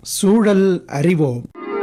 சூழல் அறிவோம்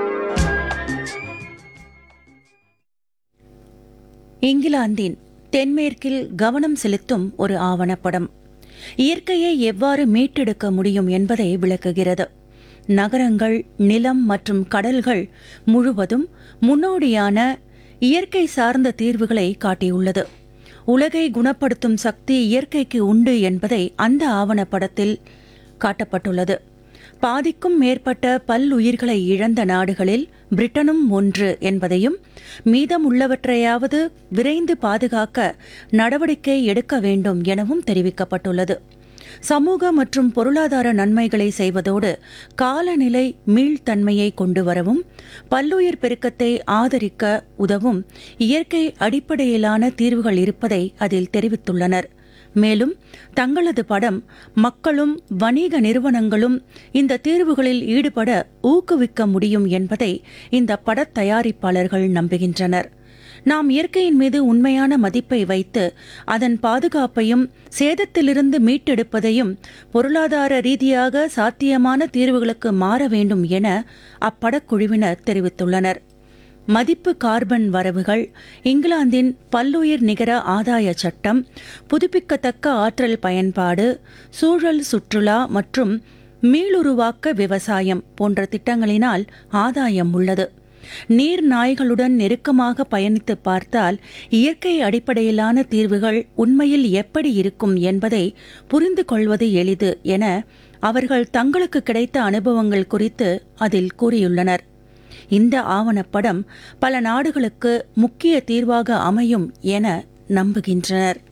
இங்கிலாந்தின் தென்மேற்கில் கவனம் செலுத்தும் ஒரு ஆவணப்படம் இயற்கையை எவ்வாறு மீட்டெடுக்க முடியும் என்பதை விளக்குகிறது நகரங்கள் நிலம் மற்றும் கடல்கள் முழுவதும் முன்னோடியான இயற்கை சார்ந்த தீர்வுகளை காட்டியுள்ளது உலகை குணப்படுத்தும் சக்தி இயற்கைக்கு உண்டு என்பதை அந்த ஆவணப்படத்தில் காட்டப்பட்டுள்ளது பாதிக்கும் மேற்பட்ட பல்லுயிர்களை இழந்த நாடுகளில் பிரிட்டனும் ஒன்று என்பதையும் மீதமுள்ளவற்றையாவது விரைந்து பாதுகாக்க நடவடிக்கை எடுக்க வேண்டும் எனவும் தெரிவிக்கப்பட்டுள்ளது சமூக மற்றும் பொருளாதார நன்மைகளை செய்வதோடு காலநிலை மீள்தன்மையை கொண்டு வரவும் பல்லுயிர் பெருக்கத்தை ஆதரிக்க உதவும் இயற்கை அடிப்படையிலான தீர்வுகள் இருப்பதை அதில் தெரிவித்துள்ளனர் மேலும் தங்களது படம் மக்களும் வணிக நிறுவனங்களும் இந்த தீர்வுகளில் ஈடுபட ஊக்குவிக்க முடியும் என்பதை இந்த படத் தயாரிப்பாளர்கள் நம்புகின்றனர் நாம் இயற்கையின் மீது உண்மையான மதிப்பை வைத்து அதன் பாதுகாப்பையும் சேதத்திலிருந்து மீட்டெடுப்பதையும் பொருளாதார ரீதியாக சாத்தியமான தீர்வுகளுக்கு மாற வேண்டும் என அப்படக்குழுவினர் தெரிவித்துள்ளனர் மதிப்பு கார்பன் வரவுகள் இங்கிலாந்தின் பல்லுயிர் நிகர ஆதாய சட்டம் புதுப்பிக்கத்தக்க ஆற்றல் பயன்பாடு சூழல் சுற்றுலா மற்றும் மீளுருவாக்க விவசாயம் போன்ற திட்டங்களினால் ஆதாயம் உள்ளது நீர் நாய்களுடன் நெருக்கமாக பயணித்து பார்த்தால் இயற்கை அடிப்படையிலான தீர்வுகள் உண்மையில் எப்படி இருக்கும் என்பதை புரிந்து கொள்வது எளிது என அவர்கள் தங்களுக்கு கிடைத்த அனுபவங்கள் குறித்து அதில் கூறியுள்ளனர் இந்த ஆவணப்படம் பல நாடுகளுக்கு முக்கிய தீர்வாக அமையும் என நம்புகின்றனர்